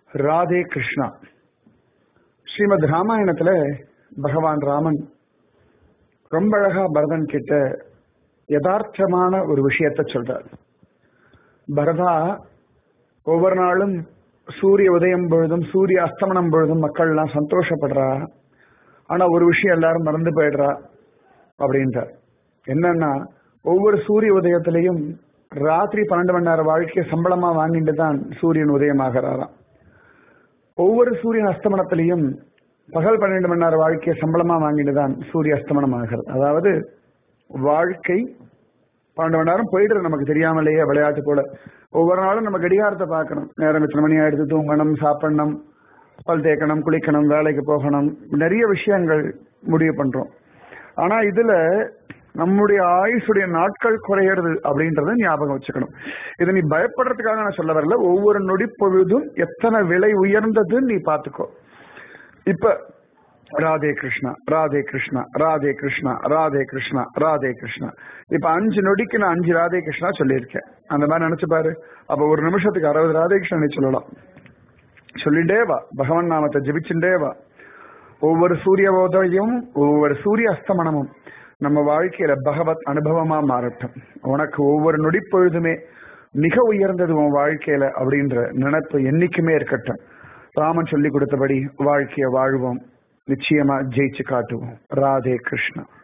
ராதே கிருஷ்ணா ஸ்ரீமத் ராமாயணத்துல பகவான் ராமன் ரொம்ப அழகா பரதன் கிட்ட யதார்த்தமான ஒரு விஷயத்த சொல்றார் பரதா ஒவ்வொரு நாளும் சூரிய உதயம் பொழுதும் சூரிய அஸ்தமனம் பொழுதும் மக்கள் எல்லாம் சந்தோஷப்படுறா ஆனா ஒரு விஷயம் எல்லாரும் மறந்து போயிடுறா அப்படின்றார் என்னன்னா ஒவ்வொரு சூரிய உதயத்திலையும் ராத்திரி பன்னெண்டு மணி நேரம் வாழ்க்கையை சம்பளமா வாங்கிட்டு தான் சூரியன் உதயமாகிறாராம் ஒவ்வொரு சூரியன் அஸ்தமனத்திலையும் பகல் பன்னெண்டு மணி நேரம் வாழ்க்கையை சம்பளமா வாங்கிட்டு தான் சூரிய அஸ்தமனம் ஆகிறது அதாவது வாழ்க்கை பன்னெண்டு மணி நேரம் போயிடுறது நமக்கு தெரியாமலேயே விளையாட்டு போல ஒவ்வொரு நாளும் நம்ம கடிகாரத்தை பார்க்கணும் நேரம் எத்தனை மணி ஆயிடுத்து தூங்கணும் சாப்பிடணும் பல் தேய்க்கணும் குளிக்கணும் வேலைக்கு போகணும் நிறைய விஷயங்கள் முடிவு பண்றோம் ஆனா இதுல நம்முடைய ஆயுசுடைய நாட்கள் குறையிறது அப்படின்றத ஞாபகம் வச்சுக்கணும் இதை நீ பயப்படுறதுக்காக நான் சொல்ல வரல ஒவ்வொரு நொடி பொழுதும் எத்தனை விலை உயர்ந்ததுன்னு நீ பாத்துக்கோ இப்ப ராதே கிருஷ்ணா ராதே கிருஷ்ணா ராதே கிருஷ்ணா ராதே கிருஷ்ணா ராதே கிருஷ்ணா இப்ப அஞ்சு நொடிக்கு நான் அஞ்சு ராதே கிருஷ்ணா சொல்லியிருக்கேன் அந்த மாதிரி நினைச்சு பாரு அப்ப ஒரு நிமிஷத்துக்கு அறுபது ராதே கிருஷ்ணா நீ சொல்லலாம் சொல்லிண்டே வா பகவான் நாமத்தை ஜபிச்சுட்டே வா ஒவ்வொரு சூரிய உதயம் ஒவ்வொரு சூரிய அஸ்தமனமும் நம்ம வாழ்க்கையில பகவத் அனுபவமா மாறட்டும் உனக்கு ஒவ்வொரு நொடி பொழுதுமே மிக உயர்ந்தது உன் வாழ்க்கையில அப்படின்ற நினைப்பு என்னைக்குமே இருக்கட்டும் ராமன் சொல்லி கொடுத்தபடி வாழ்க்கைய வாழ்வோம் நிச்சயமா ஜெயிச்சு காட்டுவோம் ராதே கிருஷ்ணா